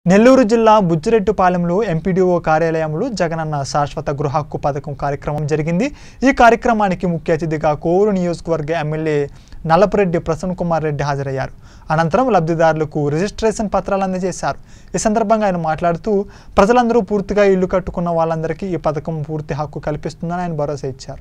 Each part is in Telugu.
నెల్లూరు జిల్లా బుజ్జిరెడ్డిపాలెంలో ఎంపీడీఓ కార్యాలయంలో జగనన్న శాశ్వత గృహ హక్కు పథకం కార్యక్రమం జరిగింది ఈ కార్యక్రమానికి ముఖ్య అతిథిగా కోవూరు నియోజకవర్గ ఎమ్మెల్యే నల్లపురెడ్డి ప్రసన్న కుమార్ రెడ్డి హాజరయ్యారు అనంతరం లబ్ధిదారులకు రిజిస్ట్రేషన్ పత్రాలు అందజేశారు ఈ సందర్భంగా ఆయన మాట్లాడుతూ ప్రజలందరూ పూర్తిగా ఇల్లు కట్టుకున్న వాళ్ళందరికీ ఈ పథకం పూర్తి హక్కు కల్పిస్తుందని ఆయన భరోసా ఇచ్చారు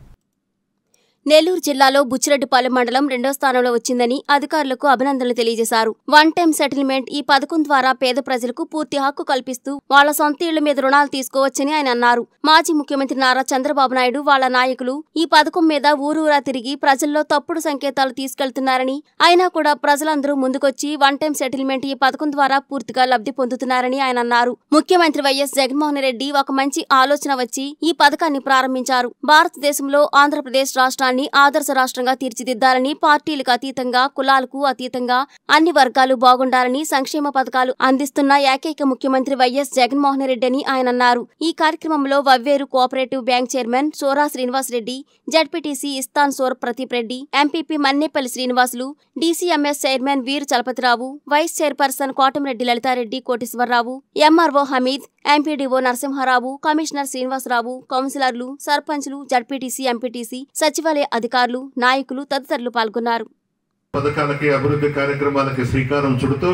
నెల్లూరు జిల్లాలో బుచ్చిరెడ్డిపాలెం మండలం రెండో స్థానంలో వచ్చిందని అధికారులకు అభినందనలు తెలియజేశారు వన్ టైం సెటిల్మెంట్ ఈ పథకం ద్వారా పేద ప్రజలకు పూర్తి హక్కు కల్పిస్తూ వాళ్ల సొంత ఇళ్ల మీద రుణాలు తీసుకోవచ్చని ఆయన అన్నారు మాజీ ముఖ్యమంత్రి నారా చంద్రబాబు నాయుడు వాళ్ల నాయకులు ఈ పథకం మీద ఊరూరా తిరిగి ప్రజల్లో తప్పుడు సంకేతాలు తీసుకెళ్తున్నారని అయినా కూడా ప్రజలందరూ ముందుకొచ్చి వన్ టైం సెటిల్మెంట్ ఈ పథకం ద్వారా పూర్తిగా లబ్ధి పొందుతున్నారని ఆయన అన్నారు ముఖ్యమంత్రి వైఎస్ జగన్మోహన్ రెడ్డి ఒక మంచి ఆలోచన వచ్చి ఈ పథకాన్ని ప్రారంభించారు భారతదేశంలో ఆంధ్రప్రదేశ్ రాష్ట్రాన్ని ఆదర్శ రాష్ట్రంగా తీర్చిదిద్దాలని పార్టీలకు అతీతంగా కులాలకు అతీతంగా అన్ని వర్గాలు బాగుండాలని సంక్షేమ పథకాలు అందిస్తున్న ఏకైక ముఖ్యమంత్రి వైఎస్ జగన్మోహన్ రెడ్డి అని ఆయన అన్నారు ఈ కార్యక్రమంలో Vavveru cooperative bank chairman Sora Srinivas Reddy ZPTC ఇస్తాన్ సోర్ Pradeep Reddy MPP Mannepalli Srinivasulu DCMS chairman Veeru Chalapathi Rao vice chairperson Kotamreddy Lalitha Reddy Koteswara Rao MRO Hameed MPDO Narasimha Rao commissioner Srinivasa Rao కౌన్సిలర్లు సర్పంచ్లు జడ్పీటీసీ ఎంపీటీసీ సచివాలయ అధికారులు నాయకులు తదితరులు పాల్గొన్నారు పథకాలకి అభివృద్ధి కార్యక్రమాలకి శ్రీకారం చుడుతూ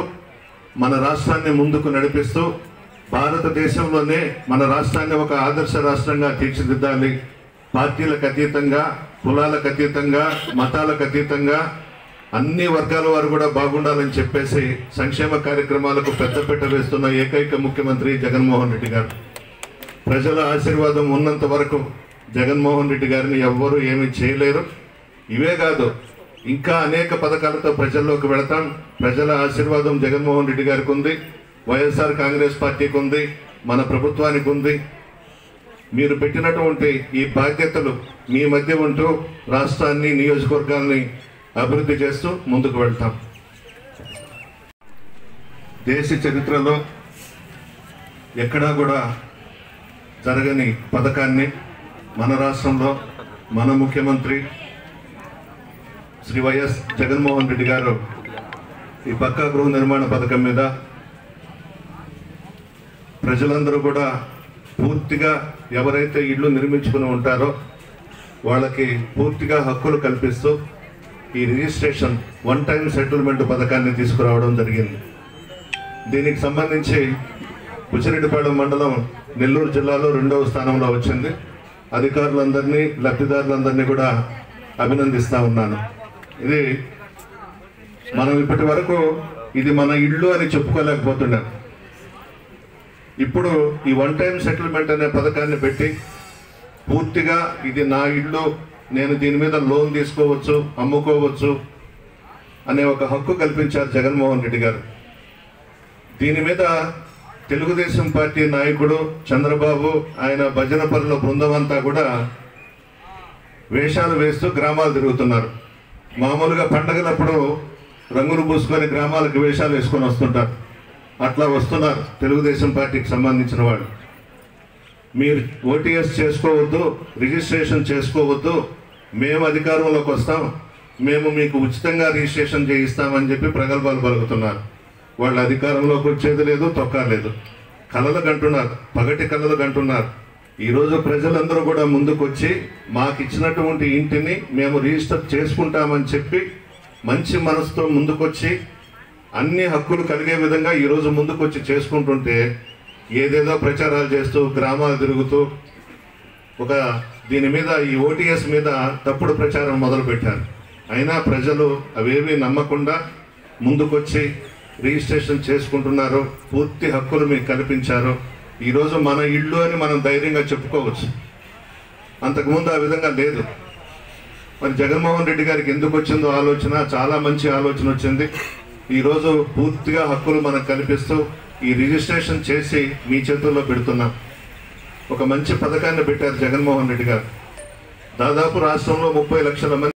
మన రాష్ట్రాన్ని ముందుకు నడిపిస్తూ భారతదేశంలోనే మన రాష్ట్రాన్ని ఒక ఆదర్శ రాష్ట్రంగా తీర్చిదిద్దాలి పార్టీలకు అతీతంగా కులాలకు అతీతంగా మతాలకు అతీతంగా అన్ని వర్గాల వారు కూడా బాగుండాలని చెప్పేసి సంక్షేమ కార్యక్రమాలకు పెద్దపీట వేస్తున్న ఏకైక ముఖ్యమంత్రి జగన్మోహన్ రెడ్డి గారు ప్రజల ఆశీర్వాదం ఉన్నంత వరకు జగన్మోహన్ రెడ్డి గారిని ఎవ్వరూ ఏమీ చేయలేరు ఇవే కాదు ఇంకా అనేక పథకాలతో ప్రజల్లోకి వెళతాం ప్రజల ఆశీర్వాదం జగన్మోహన్ రెడ్డి గారికి ఉంది వైఎస్ఆర్ కాంగ్రెస్ పార్టీకి ఉంది మన ప్రభుత్వానికి ఉంది మీరు పెట్టినటువంటి ఈ బాధ్యతలు మీ మధ్య ఉంటూ రాష్ట్రాన్ని నియోజకవర్గాల్ని అభివృద్ధి చేస్తూ ముందుకు వెళ్తాం దేశ చరిత్రలో ఎక్కడా కూడా జరగని పథకాన్ని మన రాష్ట్రంలో మన ముఖ్యమంత్రి శ్రీ వైఎస్ జగన్మోహన్ రెడ్డి గారు ఈ పక్కా గృహ నిర్మాణ పథకం మీద ప్రజలందరూ కూడా పూర్తిగా ఎవరైతే ఇళ్ళు నిర్మించుకుని ఉంటారో వాళ్ళకి పూర్తిగా హక్కులు కల్పిస్తూ ఈ రిజిస్ట్రేషన్ వన్ టైం సెటిల్మెంట్ పథకాన్ని తీసుకురావడం జరిగింది దీనికి సంబంధించి బుచ్చిరెడ్డిపాళెం మండలం నెల్లూరు జిల్లాలో రెండవ స్థానంలో వచ్చింది అధికారులందరినీ లబ్ధిదారులందరినీ కూడా అభినందిస్తా ఉన్నాను ఇది మనం ఇప్పటి వరకు ఇది మన ఇల్లు అని చెప్పుకోలేకపోతున్నాం ఇప్పుడు ఈ వన్ టైం సెటిల్మెంట్ అనే పథకాన్ని పెట్టి పూర్తిగా ఇది నా ఇల్లు నేను దీని మీద లోన్ తీసుకోవచ్చు అమ్ముకోవచ్చు అనే ఒక హక్కు కల్పించారు జగన్మోహన్ రెడ్డి గారు దీని మీద తెలుగుదేశం పార్టీ నాయకుడు చంద్రబాబు ఆయన భజన పనుల బృందం అంతా కూడా వేషాలు వేస్తూ గ్రామాలు తిరుగుతున్నారు మామూలుగా పండగలప్పుడు రంగులు పూసుకొని గ్రామాలకు వేషాలు వేసుకొని వస్తుంటారు అట్లా వస్తున్నారు తెలుగుదేశం పార్టీకి సంబంధించిన వాళ్ళు మీరు ఓటీఎస్ చేసుకోవద్దు రిజిస్ట్రేషన్ చేసుకోవద్దు మేము అధికారంలోకి వస్తాం మేము మీకు ఉచితంగా రిజిస్ట్రేషన్ చేయిస్తామని చెప్పి ప్రగల్భాలు పలుకుతున్నారు వాళ్ళు అధికారంలోకి వచ్చేది లేదు తొక్కలేదు కలలు కంటున్నారు పగటి కలలు కంటున్నారు ఈరోజు ప్రజలందరూ కూడా ముందుకొచ్చి మాకు ఇచ్చినటువంటి ఇంటిని మేము రిజిస్టర్ చేసుకుంటామని చెప్పి మంచి మనసుతో ముందుకొచ్చి అన్ని హక్కులు కలిగే విధంగా ఈరోజు ముందుకొచ్చి చేసుకుంటుంటే ఏదేదో ప్రచారాలు చేస్తూ గ్రామాలు తిరుగుతూ ఒక దీని మీద ఈ ఓటీఎస్ మీద తప్పుడు ప్రచారం మొదలుపెట్టారు అయినా ప్రజలు అవేమీ నమ్మకుండా ముందుకొచ్చి రిజిస్ట్రేషన్ చేసుకుంటున్నారు పూర్తి హక్కులు మీకు కల్పించారు ఈరోజు మన ఇల్లు అని మనం ధైర్యంగా చెప్పుకోవచ్చు అంతకుముందు ఆ విధంగా లేదు మరి జగన్మోహన్ రెడ్డి గారికి ఎందుకు వచ్చిందో ఆలోచన చాలా మంచి ఆలోచన వచ్చింది ఈరోజు పూర్తిగా హక్కులు మనకు కల్పిస్తూ ఈ రిజిస్ట్రేషన్ చేసి మీ చేతుల్లో పెడుతున్నాం ఒక మంచి పథకాన్ని పెట్టారు జగన్మోహన్ రెడ్డి గారు దాదాపు రాష్ట్రంలో ముప్పై లక్షల మంది